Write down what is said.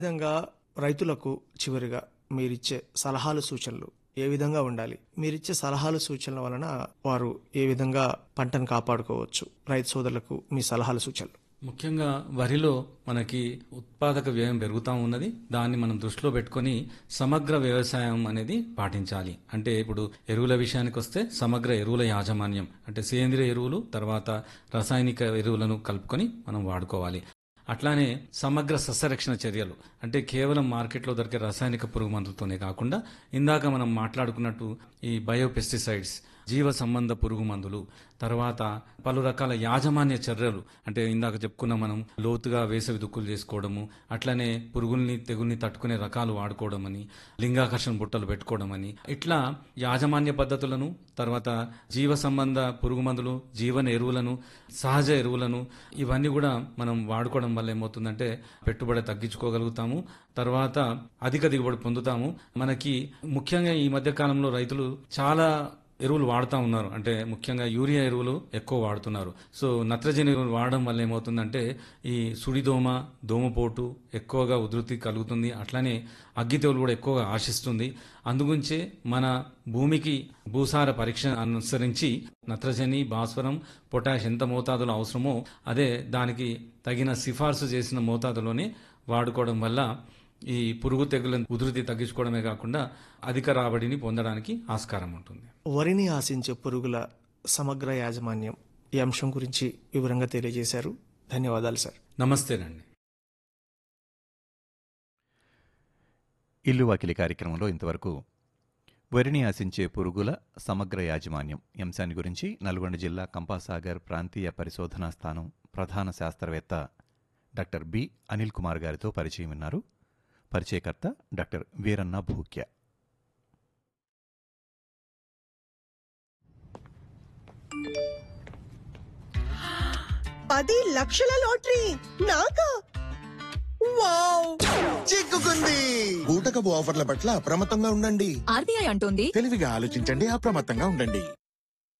విధంగా రైతులకు చివరిగా మీరిచ్చే సలహాలు సూచనలు ఏ విధంగా ఉండాలి మీరిచ్చే సలహాలు సూచనల వలన వారు ఏ విధంగా పంటను కాపాడుకోవచ్చు రైతు సోదరులకు మీ సలహాలు సూచనలు ముఖ్యంగా వరిలో మనకి ఉత్పాదక వ్యయం పెరుగుతూ ఉన్నది దాన్ని మనం దృష్టిలో పెట్టుకొని సమగ్ర వ్యవసాయం అనేది పాటించాలి అంటే ఇప్పుడు ఎరువుల విషయానికి వస్తే సమగ్ర ఎరువుల యాజమాన్యం అంటే సేంద్రియ ఎరువులు తర్వాత రసాయనిక ఎరువులను కలుపుకొని మనం వాడుకోవాలి అట్లానే సమగ్ర సస్యరక్షణ చర్యలు అంటే కేవలం మార్కెట్లో దొరికే రసాయనిక పురుగు మందులతోనే కాకుండా ఇందాక మనం మాట్లాడుకున్నట్టు ఈ బయోపెస్టిసైడ్స్ జీవ సంబంధ పురుగు మందులు తర్వాత పలు రకాల యాజమాన్య చర్యలు అంటే ఇందాక చెప్పుకున్న మనం లోతుగా వేసవి దుక్కులు చేసుకోవడము అట్లనే పురుగుల్ని తెగుల్ని తట్టుకునే రకాలు వాడుకోవడం అని లింగాకర్షణ బుట్టలు పెట్టుకోవడం అని ఇట్లా యాజమాన్య పద్ధతులను తర్వాత జీవ సంబంధ పురుగు మందులు జీవన ఎరువులను సహజ ఎరువులను ఇవన్నీ కూడా మనం వాడుకోవడం వల్ల ఏమవుతుందంటే పెట్టుబడి తగ్గించుకోగలుగుతాము తర్వాత అధిక దిగుబడి పొందుతాము మనకి ముఖ్యంగా ఈ మధ్య కాలంలో రైతులు చాలా ఎరువులు వాడుతూ ఉన్నారు అంటే ముఖ్యంగా యూరియా ఎరువులు ఎక్కువ వాడుతున్నారు సో నత్రజని ఎరువులు వాడడం వల్ల ఏమవుతుందంటే ఈ సుడిదోమ దోమపోటు ఎక్కువగా ఉధృతి కలుగుతుంది అట్లానే అగ్గి తెగులు కూడా ఎక్కువగా ఆశిస్తుంది అందుగురించే మన భూమికి భూసార పరీక్ష అనుసరించి నత్రజని భాస్వరం పొటాష్ ఎంత మోతాదులో అవసరమో అదే దానికి తగిన సిఫార్సు చేసిన మోతాదులోనే వాడుకోవడం వల్ల ఈ పురుగు తెగుల ఉధృతి తగ్గించుకోవడమే కాకుండా అధిక రాబడిని పొందడానికి ఆస్కారం ఉంటుంది వరిని ఆశించే పురుగుల సమగ్ర యాజమాన్యం ఈ అంశం గురించి వివరంగా తెలియజేశారు ధన్యవాదాలు సార్ నమస్తేనండి ఇల్లు వాకిలి కార్యక్రమంలో ఇంతవరకు వరిని ఆశించే పురుగుల సమగ్ర యాజమాన్యం ఈ అంశాన్ని గురించి నల్గొండ జిల్లా కంపాసాగర్ ప్రాంతీయ పరిశోధనా స్థానం ప్రధాన శాస్త్రవేత్త డాక్టర్ బి అనిల్ కుమార్ గారితో పరిచయం విన్నారు పరిచయకర్త డాక్టర్ వీరన్న భూక్య పది లక్షల లాటరీ నాకా వావ్ చిక్కుకుంది బూటకపు ఆఫర్ల పట్ల అప్రమత్తంగా ఉండండి ఆర్బీఐ అంటోంది తెలివిగా ఆలోచించండి అప్రమత్తంగా ఉండండి